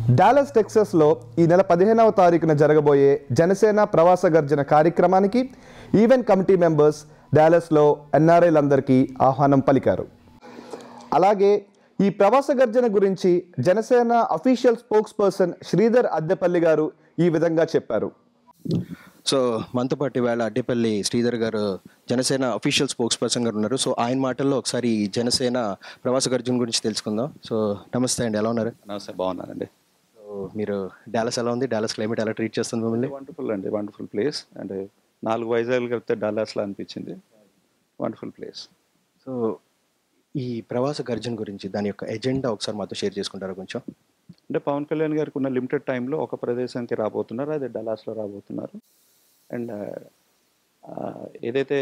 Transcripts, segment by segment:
Dallas టెక్సస్లో ఈ నెల పదిహేనవ తారీఖున జరగబోయే జనసేన ప్రవాస గర్జన కార్యక్రమానికి ఈవెంట్ కమిటీ మెంబర్స్ డాలస్లో ఎన్ఆర్ఐలందరికీ ఆహ్వానం పలికారు అలాగే ఈ ప్రవాస గర్జన గురించి Janasena official spokesperson Sridhar Addepalli garu ఈ విధంగా చెప్పారు సో మనతో పాటు ఇవాళ అడ్డేపల్లి శ్రీధర్ గారు జనసేన అఫీషియల్ స్పోక్స్ పర్సన్ గారు ఉన్నారు సో ఆయన మాటల్లో ఒకసారి ఈ జనసేన ప్రవాస గర్జన గురించి తెలుసుకుందాం సో నమస్తే అండి ఎలా ఉన్నారు నమస్తే బాగున్నానండి సో మీరు డాలస్ ఎలా ఉంది డాలస్ క్లైమేట్ ఎలా ట్రీట్ చేస్తుంది మిమ్మల్ని వండర్ఫుల్ అండి వండర్ఫుల్ ప్లేస్ అంటే నాలుగు వైజాగ్ కలిపితే డల్లాస్లో అనిపించింది వండర్ఫుల్ ప్లేస్ సో ఈ ప్రవాస గర్జన గురించి దాని యొక్క ఎజెండా ఒకసారి మాతో షేర్ చేసుకుంటారా కొంచెం అంటే పవన్ కళ్యాణ్ గారికి ఉన్న లిమిటెడ్ టైంలో ఒక ప్రదేశానికి రాబోతున్నారు అది డల్లాస్లో రాబోతున్నారు అండ్ ఏదైతే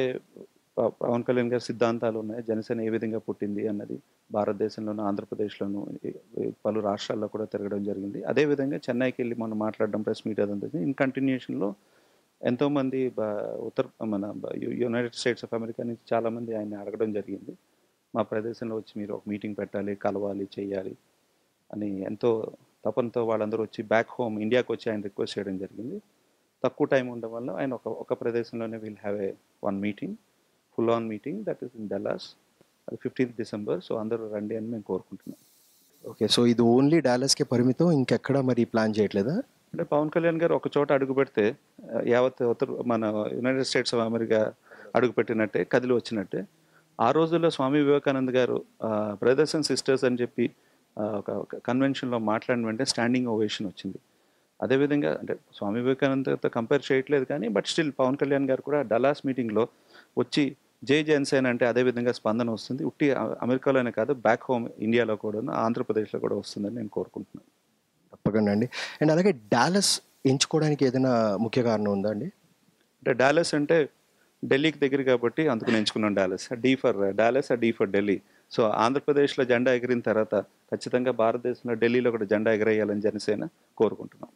ప- పవన్ కళ్యాణ్ గారి సిద్ధాంతాలు ఉన్నాయో జనసేన ఏ విధంగా పుట్టింది అన్నది భారతదేశంలోను ఆంధ్రప్రదేశ్లోను ఈ- ఈ పలు రాష్ట్రాల్లో కూడా తిరగడం జరిగింది అదేవిధంగా చెన్నైకి వెళ్ళి మనం మాట్లాడడం ప్రెస్ మీట్ అదంతా ఇన్ కంటిన్యూషన్లో ఎంతోమంది బ- ఉత్తర మన బ- యు- యునైటెడ్ స్టేట్స్ ఆఫ్ అమెరికా నుంచి చాలామంది ఆయన్ని అడగడం జరిగింది మా ప్రదేశంలో వచ్చి మీరు ఒక మీటింగ్ పెట్టాలి కలవాలి చేయాలి అని ఎంతో తపనతో వాళ్ళందరూ వచ్చి బ్యాక్ హోమ్ ఇండియాకి వచ్చి ఆయన రిక్వెస్ట్ చేయడం జరిగింది తక్కువ టైం ఉండడం వల్ల ఆయన ఒక ఒక ప్రదేశంలోనే will have a one meeting full on meeting that is in Dallas అది ఫిఫ్టీన్త్ డిసెంబర్ సో అందరూ రండి అని మేము కోరుకుంటున్నాం ఓకే సో ఇది ఓన్లీ డాలస్కే పరిమితం ఇంకెక్కడ మరి ప్లాన్ చేయట్లేదా అంటే పవన్ కళ్యాణ్ గారు ఒక చోట అడుగు పెడితే ఆ, యావత్ ఉత్తర మన యునైటెడ్ స్టేట్స్ ఆఫ్ అమెరికా అడుగు పెట్టినట్టే కదిలి వచ్చినట్టే ఆ రోజుల్లో స్వామి వివేకానంద్ గారు బ్రదర్స్ అండ్ సిస్టర్స్ అని చెప్పి ఆ, ఒక కన్వెన్షన్లో మాట్లాడిన వెంటనే స్టాండింగ్ ఓవేషన్ వచ్చింది అదేవిధంగా అంటే స్వామి వివేకానందతో కంపేర్ చేయట్లేదు కానీ బట్ స్టిల్ పవన్ కళ్యాణ్ గారు కూడా డలాస్ మీటింగ్లో వచ్చి జై జనసేన అంటే అదే విధంగా స్పందన వస్తుంది ఉట్టి అ- అమెరికాలోనే కాదు బ్యాక్ హోమ్ ఇండియాలో కూడా ఆంధ్రప్రదేశ్లో కూడా వస్తుందని నేను కోరుకుంటున్నాను తప్పకుండా అండి అండ్ అలాగే డాలస్ ఎంచుకోవడానికి ఏదైనా ముఖ్య కారణం ఉందా అండి అంటే డాలస్ అంటే ఢిల్లీకి దగ్గర కాబట్టి అందుకు నేను ఎంచుకున్నాను Dallas D for Dallas D for Delhi so ఆంధ్రప్రదేశ్లో జెండా ఎగిరిన తర్వాత ఖచ్చితంగా భారతదేశంలో ఢిల్లీలో కూడా జెండా ఎగరేయాలని జనసేన కోరుకుంటున్నాం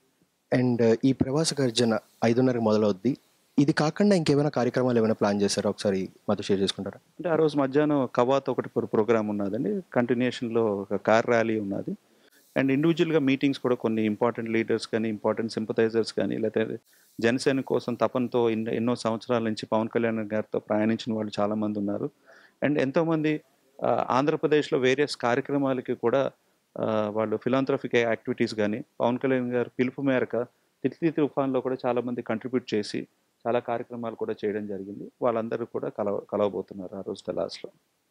అండ్ ఈ ప్రవాస గర్జన ఐదున్నరకు మొదలవుద్ది ఇది కాకుండా ఇంకేమైనా కార్యక్రమాలు ఏమైనా ప్లాన్ చేశారా ఒకసారి మాతో షేర్ చేసుకుంటారా అంటే ఆ రోజు మధ్యాహ్నం కవాత్ ఒకటి ప్రోగ్రామ్ ఉన్నదండి కంటిన్యూషన్లో ఒక కార్ ర్యాలీ ఉన్నది అండ్ ఇండివిజువల్గా మీటింగ్స్ కూడా కొన్ని ఇంపార్టెంట్ లీడర్స్ కానీ ఇంపార్టెంట్ సింపథైజర్స్ కానీ లేకపోతే జనసేన కోసం తపనతో ఎన్నో ఎన్నో సంవత్సరాల నుంచి పవన్ కళ్యాణ్ గారితో ప్రయాణించిన వాళ్ళు చాలామంది ఉన్నారు అండ్ ఎంతోమంది ఆ, ఆంధ్రప్రదేశ్లో వేరియస్ కార్యక్రమాలకి కూడా ఆ, వాళ్ళు ఫిలాంథ్రఫిక్ యాక్టివిటీస్ కానీ పవన్ కళ్యాణ్ గారి పిలుపు మేరకు తిత్లీ తుఫాన్లో కూడా చాలామంది కంట్రిబ్యూట్ చేసి చాలా కార్యక్రమాలు కూడా చేయడం జరిగింది వాళ్ళందరూ కూడా కలవ కలవబోతున్నారు ఆ రోజు లాస్ట్లో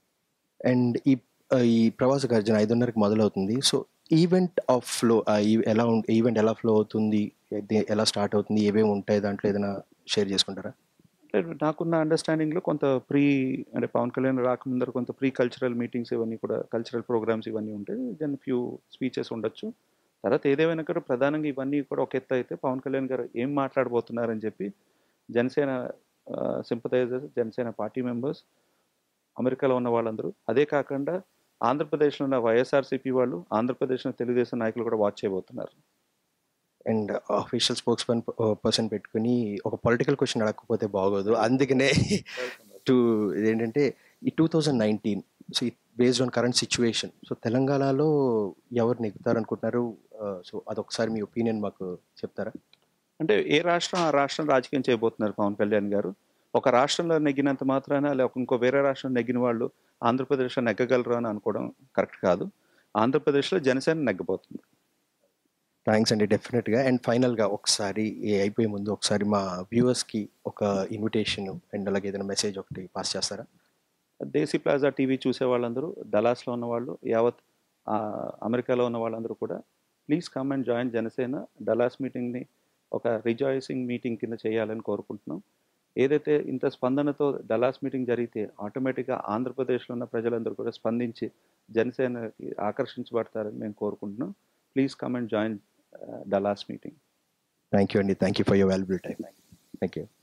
అండ్ ఈ ఈ ప్రవాస గర్జన ఐదున్నరకు మొదలవుతుంది సో ఈవెంట్ ఆఫ్ ఫ్లో ఎలా ఉం- ఈవెంట్ ఎలా ఫ్లో అవుతుంది ఇది ఎలా స్టార్ట్ అవుతుంది ఏమేమి ఉంటాయి దాంట్లో ఏదైనా షేర్ చేసుకుంటారా అంటే నాకున్న అండర్స్టాండింగ్లో కొంత ప్రీ అంటే పవన్ కళ్యాణ్ రాకముందర కొంత ప్రీ కల్చరల్ మీటింగ్స్ ఇవన్నీ కూడా కల్చరల్ ప్రోగ్రామ్స్ ఇవన్నీ ఉంటాయి దెన్ ఫ్యూ స్పీచెస్ ఉండొచ్చు తర్వాత ఏదేమైనా కూడా ప్రధానంగా ఇవన్నీ కూడా ఒక ఎత్తు అయితే పవన్ కళ్యాణ్ గారు ఏం మాట్లాడబోతున్నారని చెప్పి Janasena sympathizers Janasena party members అమెరికాలో ఉన్న వాళ్ళందరూ అదే కాకుండా ఆంధ్రప్రదేశ్లో ఉన్న వైఎస్ఆర్సీపీ వాళ్ళు ఆంధ్రప్రదేశ్లో తెలుగుదేశం నాయకులు కూడా వాచ్ చేయబోతున్నారు అండ్ అఫీషియల్ స్పోక్స్ పర్సన్ పెట్టుకుని ఒక పొలిటికల్ క్వశ్చన్ అడగకపోతే బాగోదు అందుకనే టు ఏంటంటే ఈ two thousand nineteen so based on current situation so తెలంగాణలో ఎవరు నెగ్గుతారనుకుంటున్నారు సో అదొకసారి మీ ఒపీనియన్ మాకు చెప్తారా అంటే ఏ రాష్ట్రం ఆ రాష్ట్రం రాజకీయం చేయబోతున్నారు పవన్ కళ్యాణ్ గారు ఒక రాష్ట్రంలో నెగ్గినంత మాత్రాన లేక ఇంకో వేరే రాష్ట్రం నెగ్గిన వాళ్ళు ఆంధ్రప్రదేశ్లో నెగ్గగలరు అని అనుకోవడం కరెక్ట్ కాదు ఆంధ్రప్రదేశ్లో జనసేన నెగ్గబోతుంది థ్యాంక్స్ అండి డెఫినెట్గా అండ్ ఫైనల్గా ఒకసారి ఏ అయిపోయే ముందు ఒకసారి మా వ్యూవర్స్కి ఒక ఇన్విటేషన్ అండ్ అలాగే ఏదైనా మెసేజ్ ఒకటి పాస్ చేస్తారా దేశీ ప్లాజా టీవీ చూసే వాళ్ళందరూ డలాస్లో ఉన్న వాళ్ళు యావత్ ఆ, అమెరికాలో ఉన్న వాళ్ళందరూ కూడా please come and join Janasena Dallas మీటింగ్ని ఒక రిజాయిసింగ్ మీటింగ్ కింద చేయాలని కోరుకుంటున్నాం ఏదైతే ఇంత స్పందనతో డలాస్ మీటింగ్ జరిగితే ఆటోమేటిక్గా ఆంధ్రప్రదేశ్లో ఉన్న ప్రజలందరూ కూడా స్పందించి జనసేనకి ఆకర్షించబడతారని మేము కోరుకుంటున్నాం please come and join Dallas meeting thank you అండి thank you for your valuable time thank you